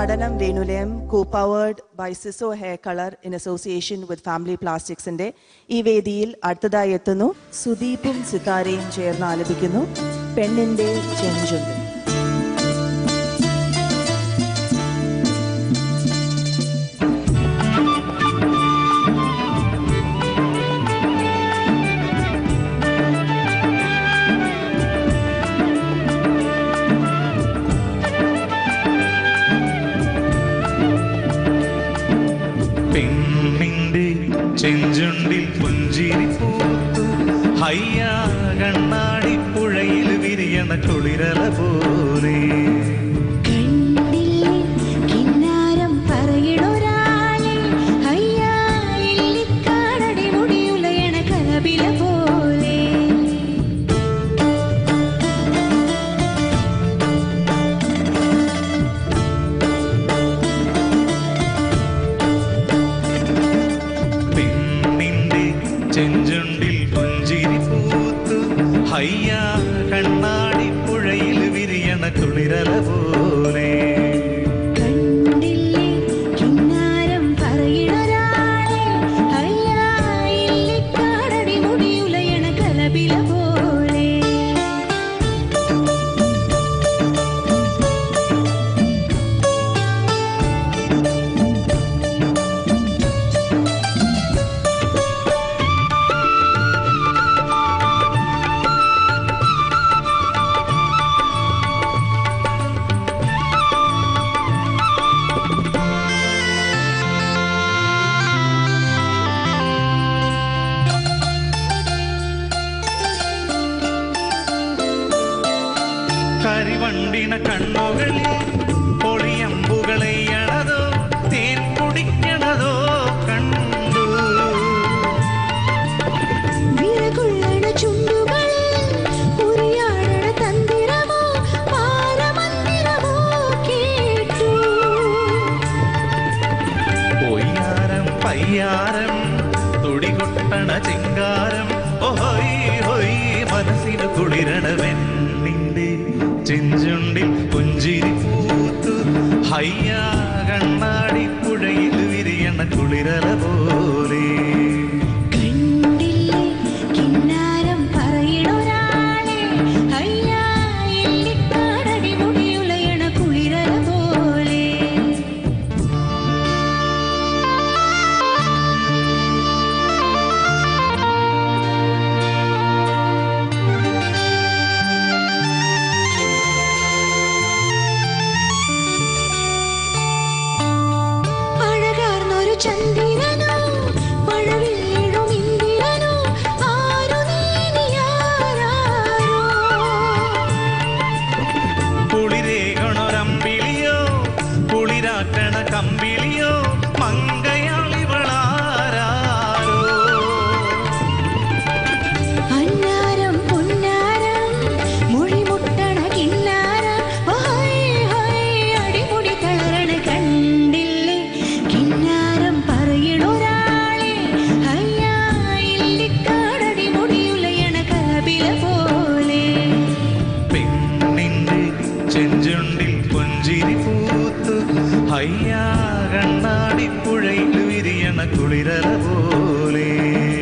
Natanam Venulayam co powered by സിസോ hair colour in association with family പ്ലാസ്റ്റിക്സിന്റെ ഈ വേദിയിൽ അടുത്തതായി എത്തുന്നു സുദീപും സിതാരയും ചേർന്ന് ആലപിക്കുന്നു പെണ്ണിന്റെ ചെഞ്ചുണ്ട് പെണ്ണിന്റെ ചെഞ്ചുണ്ടിൽ പുഞ്ചിരി പൂത്തു ഹയ്യാ കണ്ണാടി പുഴയിൽ വിരിയണ കുളിരല പോലെ കണ്ടില്ലേ കിന്നാരം പറയണൊരാളെ അയ്യാ ഇല്ലിക്കാടടി മുടിയുലയണ കലപില പോലെ പെണ്ണിന്റെ ചെഞ്ചുണ്ടിൽ പുഞ്ചിരി പൂത്തു ഹയ്യാ കണ്ണാടി പുഴയിൽ വിരിയണ കുളിരല പോലെ കണ്ടില്ലേ കിന്നാരം പറയണൊരാളെ അയ്യാ ഇല്ലിക്കാടടി മുടിയുലയണ കലപില പോലെ കരിവണ്ടിന കണ്ണുകളിൽ പൊളിയമ്പുകളെയണതോ തേൻ കുടിക്കണതോ കണ്ടു വിറകൊള്ളണ ചുണ്ടുകളിൽ ഉരിയാടണ തന്തിരമോ പാരമന്ദിരമോ കേട്ടു പൊയ്യാരം പയ്യാരം തുടികൊട്ടണ ചിങ്കാരം ഓഹോയ് ഹോയ് മനസ്സിന് കുളിരണ വെണ്ണിന്റെ ചെഞ്ചുണ്ടിൽ പുഞ്ചിരി പൂത്തു ഹയ്യാ കണ്ണാടി പുഴയിൽ വിരിയണ കുളിരല പോലെ കണ്ടില്ലേ കിന്നാരം പറയണൊരാളെ അയ്യാ ഇല്ലിക്കാടടി മുടിയുലയണ കുളിരല പോലെ അഴകാർന്നൊരു ചന്ദ്രനോ മഴവില്ലിടും ഇന്ദിരനോ ആരു നീനിയാരോ കുളിരേകണൊരമ്പിളിയോ കുളിരാക്കണ കമ്പിളിയോ മങ്കയാളിവളാരോ അന്നാരം പുന്നാരം മൊഴിമുട്ടണ കിന്നാരം ഹോയ് ഹോയ് അടിമുടി തളരണ കണ്ടില്ലേ കിന്നാരം പറയണൊരാളെ അയ്യാ ഇല്ലിക്കാടടി മുടിയുലയണ കലപില പോലെ പെണ്ണിന്റെ ചെഞ്ചുണ്ടിൽ പുഞ്ചിരി പൂത്തു ഹയ്യാ കണ്ണാടി പുഴയിൽ വിരിയണ കുളിരല പോലെ